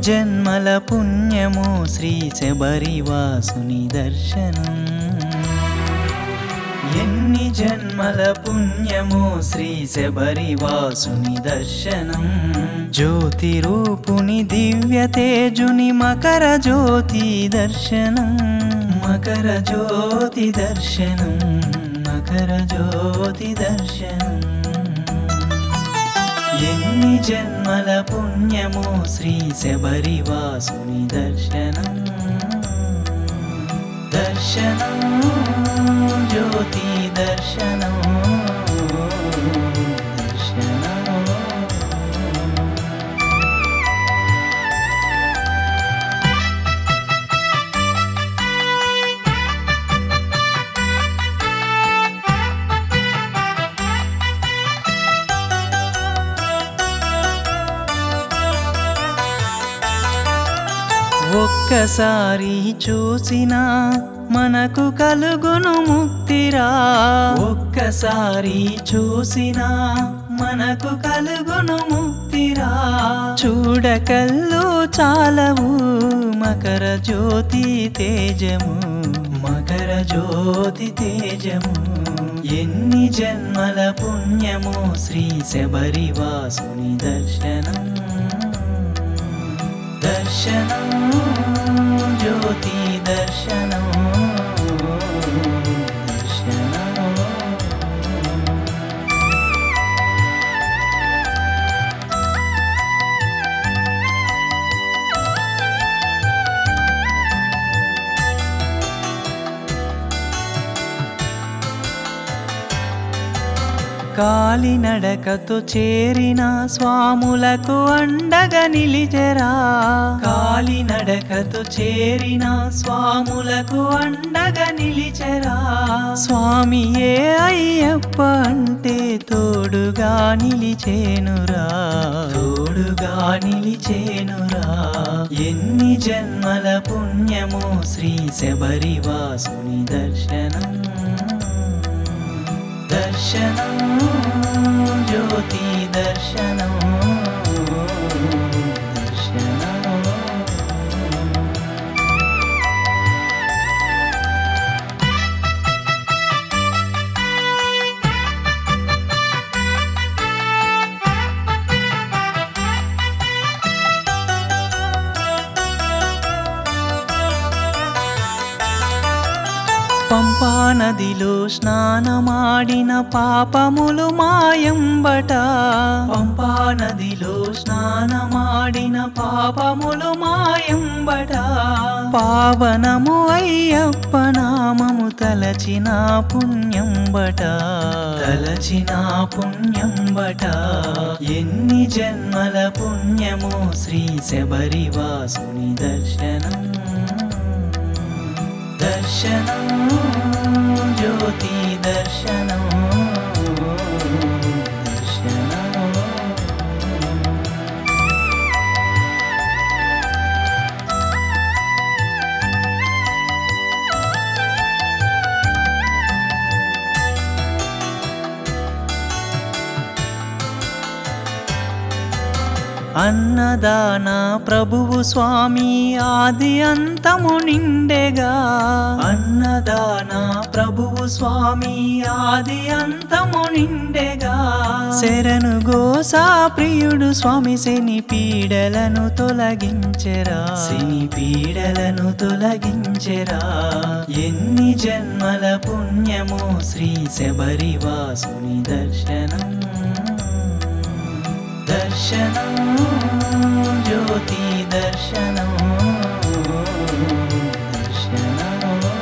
జన్మల పుణ్యము శ్రీ శబరివాసుని దర్శనం ఎన్ని జన్మల పుణ్యము శ్రీ శబరివాసుని దర్శనం జ్యోతి రూపుని దివ్య తేజుని మకర జ్యోతి దర్శనం మకర జ్యోతి దర్శనం మకర జ్యోతి దర్శనం ఎన్ని జన్మల పుణ్యము శ్రీ శబరివాసుని దర్శనం దర్శనం జ్యోతి దర్శనం దర్శనం ఒక్కసారి చూసినా మనకు కలుగును ముక్తిరా ఒక్కసారి చూసినా మనకు కలుగును ముక్తిరా చూడకల్లు చాలవు మకర జ్యోతి తేజము మకర జ్యోతి తేజము ఎన్ని జన్మల పుణ్యము శ్రీ శబరివాసుని దర్శనం దర్శనం జ్యోతి దర్శనం దర్శనం కాలినడకతో చేరిన స్వాములకు అండగా నిలిచెరా కాలినడకతో చేరిన స్వాములకు అండగా నిలిచెరా స్వామి ఏ అయ్యప్ప అంటే తోడుగా నిలిచేనురా తోడుగా నిలిచేనురా ఎన్ని జన్మల పుణ్యము శ్రీ శబరివాసుని దర్శనం దర్శనం జ్యోతి దర్శనం దర్శనం పంపా నదిలో స్నానమాడిన పాపములు మాయంబట పంపా నదిలో స్నానమాడిన పాపములు మాయంబట పావనము అయ్యప్ప నామము తలచిన పుణ్యంబట తలచిన పుణ్యంబట ఎన్ని జన్మల పుణ్యము శ్రీ శబరివాసుని దర్శనం దర్శనం జ్యోతి దర్శనం దర్శనం అన్నదాన ప్రభువు స్వామి ఆది అంతము నిండెగా అన్నదాన ప్రభువు స్వామి ఆది అంతము నిండెగా శరణు గోసా ప్రియుడు స్వామి శని పీడలను తొలగించెరా శని పీడలను తొలగించెరా ఎన్ని జన్మల పుణ్యము శ్రీ శబరివాసుని దర్శనం దర్శనం జ్యోతి దర్శనం దర్శనం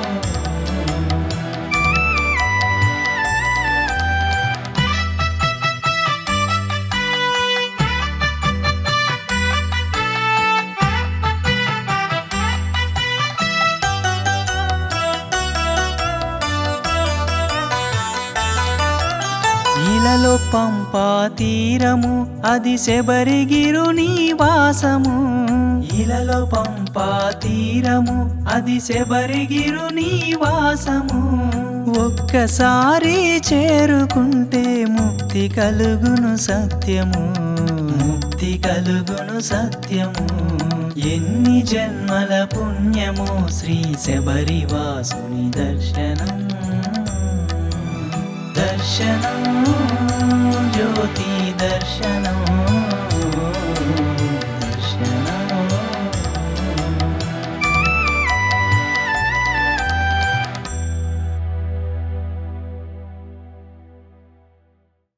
ఇలలో పంపా తీరము అది శబరిగిరు నివాసము ఇలలో పంపా తీరము అది శబరిగిరు నివాసము ఒక్కసారి చేరుకుంటే ముక్తి కలుగును సత్యము ముక్తి కలుగును సత్యము ఎన్ని జన్మల పుణ్యమో శ్రీ శబరివాసుని దర్శనం దర్శనం జ్యోతి దర్శనం